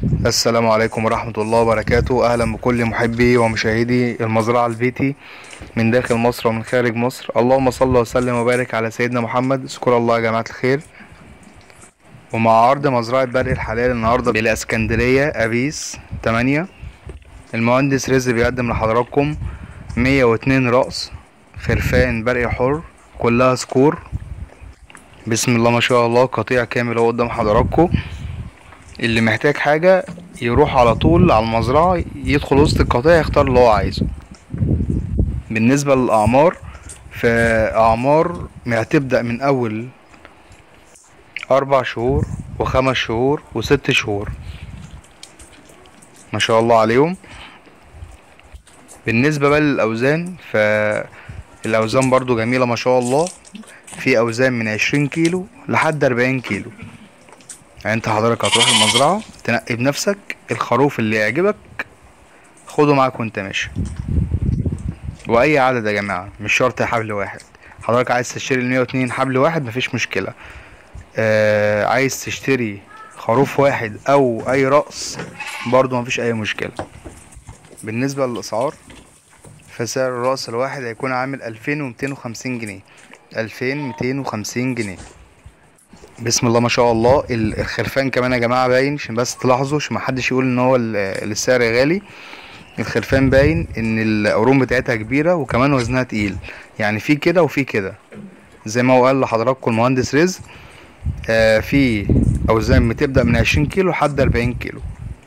السلام عليكم ورحمة الله وبركاته أهلا بكل محبي ومشاهدي المزرعة البيتي من داخل مصر ومن خارج مصر اللهم صل وسلم وبارك على سيدنا محمد اذكر الله يا جماعة الخير ومع عرض مزرعة برق الحلال النهاردة بالاسكندرية أبيس 8 المهندس رزق بيقدم لحضراتكم 102 رأس خرفان برق حر كلها سكور بسم الله ما شاء الله قطيع كامل اهو قدام حضراتكم اللي محتاج حاجة يروح على طول على المزرعة يدخل وسط القطيع يختار اللي هو عايزه بالنسبة للأعمار فأعمار هتبدأ من أول أربع شهور وخمس شهور وست شهور ما شاء الله عليهم بالنسبة بقى للأوزان فالأوزان برضو جميلة ما شاء الله في أوزان من عشرين كيلو لحد أربعين كيلو يعني انت حضرتك هتروح المزرعة تنقي بنفسك الخروف اللي يعجبك خده معاك وانت ماشي واي عدد يا جماعة مش شرط حبل واحد حضرتك عايز تشتري المية واتنين حبل واحد مفيش مشكلة آه عايز تشتري خروف واحد او اي رأس برضو مفيش اي مشكلة بالنسبة للاسعار فسعر الرأس الواحد هيكون عامل الفين ومتين وخمسين جنيه الفين ميتين وخمسين جنيه بسم الله ما شاء الله ال- الخرفان كمان يا جماعه باين عشان بس تلاحظوا عشان محدش يقول ان هو ال- السعر غالي الخرفان باين ان القرون بتاعتها كبيره وكمان وزنها تقيل يعني في كده وفي كده زي ما هو قال لحضراتكم المهندس رزق آه في اوزان بتبدا من عشرين كيلو لحد اربعين كيلو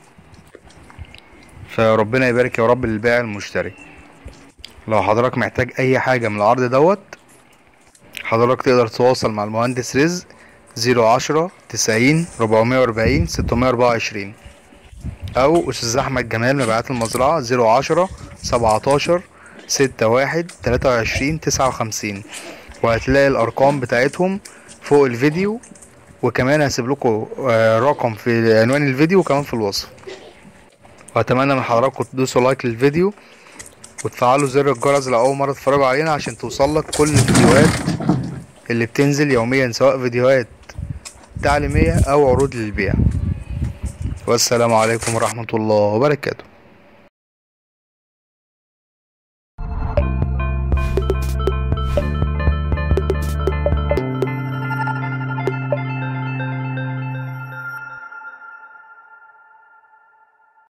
فربنا يبارك يا رب للبائع المشتري لو حضرتك محتاج اي حاجه من العرض دوت حضرتك تقدر تتواصل مع المهندس رزق زيرو عشرة تسعين ربعمية وأربعين ستمية أربعة وعشرين أو أستاذ أحمد جمال مبيعات المزرعة زيرو عشرة سبعتاشر ستة واحد تلاتة وعشرين تسعة وخمسين وهتلاقي الأرقام بتاعتهم فوق الفيديو وكمان هسيب لكم آه، رقم في عنوان الفيديو وكمان في الوصف وأتمنى من حضراتكم تدوسوا لايك للفيديو وتفعلوا زر الجرس لو أول مرة تتفرجوا علينا عشان توصلك كل الفيديوهات اللي بتنزل يوميا سواء فيديوهات تعليمية أو عروض للبيع والسلام عليكم ورحمة الله وبركاته